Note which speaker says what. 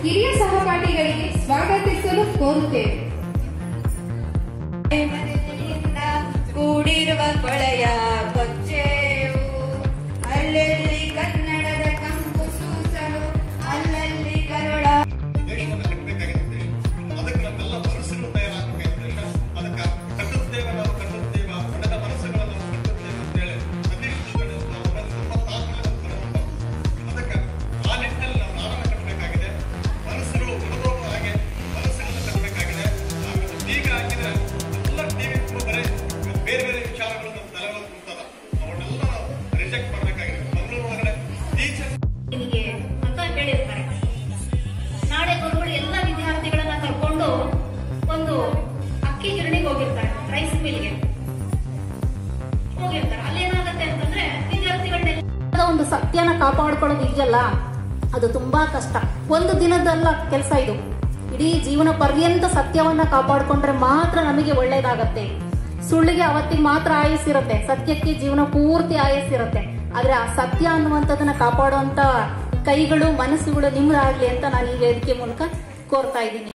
Speaker 1: ಹಿರಿಯ ಸಹಪಾಠಿಗಳಿಗೆ ಸ್ವಾಗತಿಸಲು ಕೋರುತ್ತೇವೆ
Speaker 2: ಮನೆಯಿಂದ ಕೂಡಿರುವ ಕೊಳೆಯ ಕೊಚ್ಚೆಯು ಅಲ್ಲಲ್ಲಿ ಕನ್ನಡದ ಕಂಪು ಸೂಸಲು ಅಲ್ಲಲ್ಲಿ ಕರುಳ
Speaker 3: ದೇಶವನ್ನು ಕಟ್ಟಬೇಕಾಗಿದೆ ಅದಕ್ಕೆ ನಮ್ಮೆಲ್ಲ ಮನಸ್ಸುಗಳು ತಯಾರಾಗಬೇಕಾಗಿದೆ ಅದಕ್ಕೆ ಕಟ್ಟುತ್ತೇವೆ ನಾವು ಕಟ್ಟುತ್ತೇವೆ ಆ ಪುಟದ ಮನಸ್ಸುಗಳನ್ನು ನಾವು ಕಟ್ಟುತ್ತೇವೆ ಅಂತೇಳಿ ಸತೀಶ್ವರನ ನಾವು ಒಂದು ಇಪ್ಪತ್ತಾರರಲ್ಲಿ ಬರೆದಿದ್ದಾರೆ. ಅದಕ್ಕೆ ಆ ನಿಟ್ಟಿನಲ್ಲಿ ನಾವು ನಾಡನ್ನು ಕಟ್ಟಬೇಕಾಗಿದೆ ಮನಸ್ಸುಗಳು ಹೊರದೋಗುವ ಹಾಗೆ ಮನಸ್ಸುಗಳನ್ನು ಕಟ್ಟಬೇಕಾಗಿದೆ ಆಮೇಲೆ ಈಗ ಹಾಕಿದ್ರೆ ಎಲ್ಲ ಟಿವಿ ಬರೀ ಬೇರೆ ಬೇರೆ ವಿಚಾರಗಳು ನಮ್ಮ ತಲೆಗಳಲ್ಲಿ ಕುಂತದ ಅವನ್ನೆಲ್ಲ ನಾವು ರಿಜೆಕ್ಟ್ ಮಾಡಬೇಕಾಗಿದೆ ಮಂಗಳೂರು ಒಳಗಡೆ ಟೀಚರ್
Speaker 4: ನಿನಗೆ ಅಂತ ಹೇಳಿರ್ತಾರೆ ನಾಳೆ ಗುರುಗಳು ಎಲ್ಲ ವಿದ್ಯಾರ್ಥಿಗಳನ್ನ ಕರ್ಕೊಂಡು ಒಂದು ಅಕ್ಕಿ ಗಿರಣಿಗೆ ಹೋಗಿರ್ತಾರೆ ರೈಸ್ ಮಿಲ್ಗೆ ಹೋಗಿರ್ತಾರೆ ಅಲ್ಲೇನಾಗತ್ತೆ ಅಂತಂದ್ರೆ ವಿದ್ಯಾರ್ಥಿಗಳನ್ನೆಲ್ಲ ಒಂದು ಸತ್ಯನ ಕಾಪಾಡ್ಕೊಳ್ಳೋದು ಇದೆಯಲ್ಲ ಅದು ತುಂಬಾ ಕಷ್ಟ ಒಂದು ದಿನದಲ್ಲ ಕೆಲಸ ಇದು ಇಡೀ ಜೀವನ ಪರ್ಯಂತ ಸತ್ಯವನ್ನ ಕಾಪಾಡ್ಕೊಂಡ್ರೆ ಮಾತ್ರ ನಮಗೆ ಒಳ್ಳೇದಾಗತ್ತೆ ಸುಳ್ಳಿಗೆ ಅವತ್ತಿಗೆ ಮಾತ್ರ ಆಯಸ್ಸಿರುತ್ತೆ ಸತ್ಯಕ್ಕೆ ಜೀವನ ಪೂರ್ತಿ ಆಯಸ್ಸಿರುತ್ತೆ ಆದ್ರೆ ಆ ಸತ್ಯ ಅನ್ನುವಂಥದ್ದನ್ನ ಕಾಪಾಡುವಂತ ಕೈಗಳು ಮನಸ್ಸುಗಳು ನಿಮ್ದಾಗ್ಲಿ ಅಂತ ನಾನು ಈ ವೇದಿಕೆ ಮೂಲಕ ಕೋರ್ತಾ ಇದ್ದೀನಿ